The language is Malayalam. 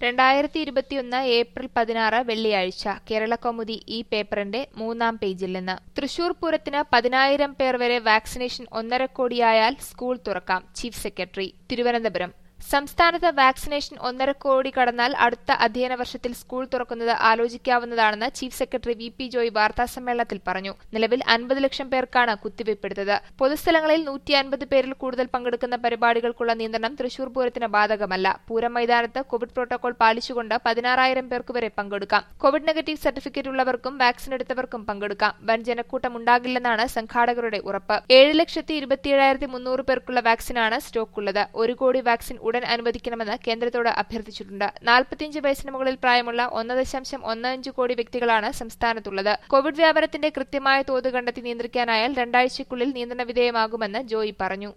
രണ്ടായിരത്തി ഇരുപത്തിയൊന്ന് ഏപ്രിൽ പതിനാറ് വെള്ളിയാഴ്ച കേരളകൗമുദി ഈ പേപ്പറിന്റെ മൂന്നാം പേജിൽ നിന്ന് തൃശൂർ പൂരത്തിന് പതിനായിരം പേർ വരെ വാക്സിനേഷൻ ഒന്നര കോടിയായാൽ സ്കൂൾ തുറക്കാം ചീഫ് സെക്രട്ടറി തിരുവനന്തപുരം സംസ്ഥാനത്ത് വാക്സിനേഷൻ ഒന്നര കോടി കടന്നാൽ അടുത്ത അധ്യയന വർഷത്തിൽ സ്കൂൾ തുറക്കുന്നത് ആലോചിക്കാവുന്നതാണെന്ന് chief secretary V P Joy വാർത്താസമ്മേളനത്തിൽ പറഞ്ഞു നിലവിൽ അൻപത് ലക്ഷം പേർക്കാണ് കുത്തിവയ്പ്പെടുത്തത് പൊതുസ്ഥലങ്ങളിൽ നൂറ്റി അൻപത് പേരിൽ കൂടുതൽ പങ്കെടുക്കുന്ന പരിപാടികൾക്കുള്ള നിയന്ത്രണം തൃശൂർ പൂരത്തിന് ബാധകമല്ല പൂരം മൈതാനത്ത് കോവിഡ് പ്രോട്ടോകോൾ പാലിച്ചുകൊണ്ട് പതിനാറായിരം പേർക്ക് വരെ പങ്കെടുക്കാം കോവിഡ് നെഗറ്റീവ് സർട്ടിഫിക്കറ്റ് ഉള്ളവർക്കും വാക്സിൻ എടുത്തവർക്കും പങ്കെടുക്കാം വൻ ജനക്കൂട്ടം ഉണ്ടാകില്ലെന്നാണ് സംഘാടകരുടെ ഉറപ്പ് ഏഴ് ലക്ഷത്തി ഇരുപത്തിയേഴായിരത്തി മുന്നൂറ് പേർക്കുള്ള വാക്സിനാണ് സ്റ്റോക്കുള്ളത് ഒരു കോടി വാക്സിൻ ഉടൻ അനുവദിക്കണമെന്ന് കേന്ദ്രത്തോട് അഭ്യർത്ഥിച്ചിട്ടുണ്ട് നാൽപ്പത്തിയഞ്ച് വയസ്സിന് മുകളിൽ പ്രായമുള്ള ഒന്ന് ദശാംശം ഒന്ന് അഞ്ച് കോടി വ്യക്തികളാണ് സംസ്ഥാനത്തുള്ളത് കോവിഡ് വ്യാപനത്തിന്റെ കൃത്യമായ തോത് കണ്ടെത്തി നിയന്ത്രിക്കാനായാൽ രണ്ടാഴ്ചയ്ക്കുള്ളിൽ നിയന്ത്രണ വിധേയമാകുമെന്ന് ജോയി പറഞ്ഞു